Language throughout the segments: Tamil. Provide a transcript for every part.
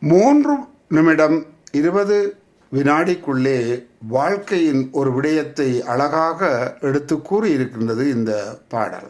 மூன்று நிமிடம் இருபது வினாடிக்குள்ளே வாழ்க்கையின் ஒரு விடயத்தை அழகாக எடுத்து கூறியிருக்கின்றது இந்த பாடல்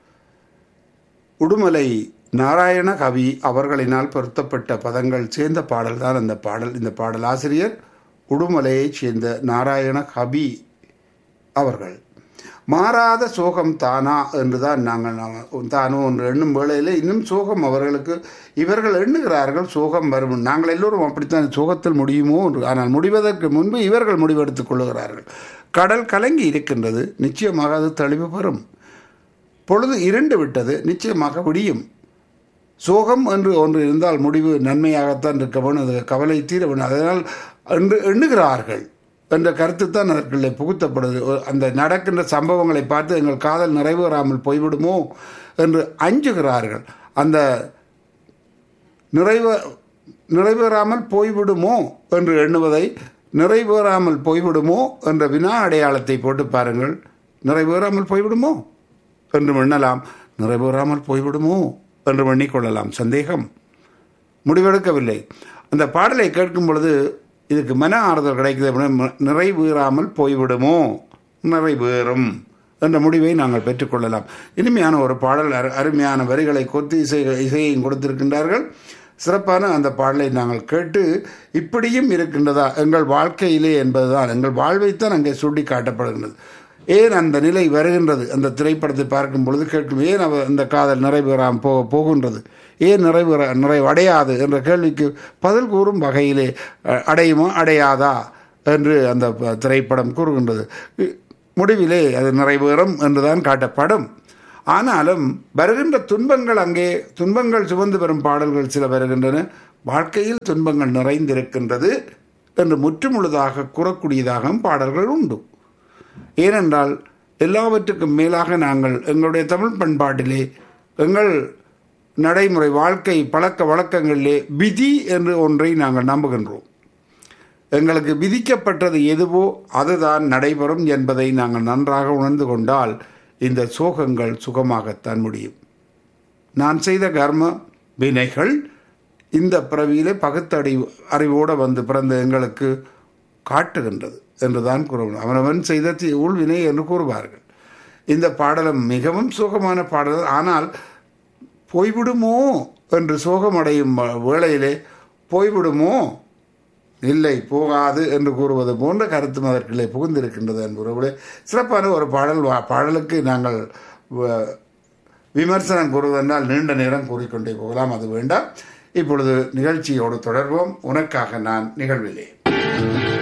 உடுமலை நாராயண கவி அவர்களினால் பொருத்தப்பட்ட பதங்கள் சேர்ந்த பாடல் தான் அந்த பாடல் இந்த பாடல் ஆசிரியர் உடுமலையைச் சேர்ந்த நாராயண கவி அவர்கள் மாறாத சோகம் தானா என்றுதான் நாங்கள் நாம் தானோ என்று எண்ணும் வேளையில் இன்னும் சோகம் அவர்களுக்கு இவர்கள் எண்ணுகிறார்கள் சோகம் வரும் நாங்கள் எல்லோரும் அப்படித்தான் சோகத்தில் முடியுமோ என்று ஆனால் முடிவதற்கு முன்பு இவர்கள் முடிவெடுத்துக் கொள்ளுகிறார்கள் கடல் கலங்கி இருக்கின்றது நிச்சயமாக அது தெளிவு பெறும் பொழுது இருண்டு விட்டது நிச்சயமாக விடியும் சோகம் என்று ஒன்று இருந்தால் முடிவு நன்மையாகத்தான் இருக்க வேணும் அது கவலை தீர வேணும் அதனால் என்று எண்ணுகிறார்கள் என்ற கருத்து தான் அதற்குள்ளே புகுத்தப்படுது அந்த நடக்கின்ற சம்பவங்களை பார்த்து எங்கள் காதல் நிறைவேறாமல் போய்விடுமோ என்று அஞ்சுகிறார்கள் அந்த நிறைவே நிறைவேறாமல் போய்விடுமோ என்று எண்ணுவதை நிறைவேறாமல் போய்விடுமோ என்ற வினா அடையாளத்தை போட்டு பாருங்கள் நிறைவேறாமல் போய்விடுமோ என்று எண்ணலாம் நிறைவேறாமல் போய்விடுமோ என்று எண்ணிக்கொள்ளலாம் சந்தேகம் முடிவெடுக்கவில்லை அந்த பாடலை கேட்கும் பொழுது இதுக்கு மன ஆறுதல் கிடைக்குது அப்படின்னா நிறைவேறாமல் போய்விடுமோ நிறைவேறும் என்ற முடிவை நாங்கள் பெற்றுக்கொள்ளலாம் இனிமையான ஒரு பாடல் அருமையான வரிகளை கொத்து இசை இசையையும் கொடுத்திருக்கின்றார்கள் சிறப்பான அந்த பாடலை நாங்கள் கேட்டு இப்படியும் இருக்கின்றதா எங்கள் வாழ்க்கையிலே என்பதுதான் எங்கள் வாழ்வைத்தான் அங்கே சுட்டி காட்டப்படுகின்றது ஏன் அந்த நிலை வருகின்றது அந்த திரைப்படத்தை பார்க்கும் பொழுது கேட்கும் ஏன் அவ அந்த காதல் நிறைவேறாமல் போ போகின்றது ஏன் நிறைவேற நிறைவடையாது என்ற கேள்விக்கு பதில் கூறும் வகையிலே அடையுமா அடையாதா என்று அந்த திரைப்படம் கூறுகின்றது முடிவிலே அது நிறைவேறும் என்றுதான் காட்டப்படும் ஆனாலும் வருகின்ற துன்பங்கள் அங்கே துன்பங்கள் சுமந்து வரும் பாடல்கள் சில வருகின்றன வாழ்க்கையில் துன்பங்கள் நிறைந்திருக்கின்றது என்று முற்றுமுழுதாக கூறக்கூடியதாகவும் பாடல்கள் உண்டு ஏனென்றால் எல்லாவற்றுக்கும் மேலாக நாங்கள் எங்களுடைய தமிழ் பண்பாட்டிலே எங்கள் நடைமுறை வாழ்க்கை பழக்க வழக்கங்களிலே விதி என்று ஒன்றை நாங்கள் நம்புகின்றோம் எங்களுக்கு விதிக்கப்பட்டது எதுவோ அதுதான் நடைபெறும் என்பதை நாங்கள் நன்றாக உணர்ந்து கொண்டால் இந்த சோகங்கள் சுகமாகத்தான் முடியும் நான் செய்த கர்ம வினைகள் இந்த பிறவியிலே பகுத்தறிவு அறிவோடு வந்து பிறந்த எங்களுக்கு காட்டுகின்றது என்றுதான் கூறுவோம் அவனவன் செய்த உள்வினை என்று கூறுவார்கள் இந்த பாடலும் மிகவும் சோகமான பாடல் ஆனால் போய்விடுமோ என்று சோகமடையும் வேளையிலே போய்விடுமோ இல்லை போகாது என்று கூறுவது போன்ற கருத்தும் அதற்குள்ளே புகுந்திருக்கின்றது என்பவர்களே சிறப்பான ஒரு பாடல் பாடலுக்கு நாங்கள் விமர்சனம் கூறுவதென்றால் நீண்ட நேரம் கூறிக்கொண்டே போகலாம் அது வேண்டாம் இப்பொழுது நிகழ்ச்சியோடு தொடர்வோம் உனக்காக நான் நிகழ்விலே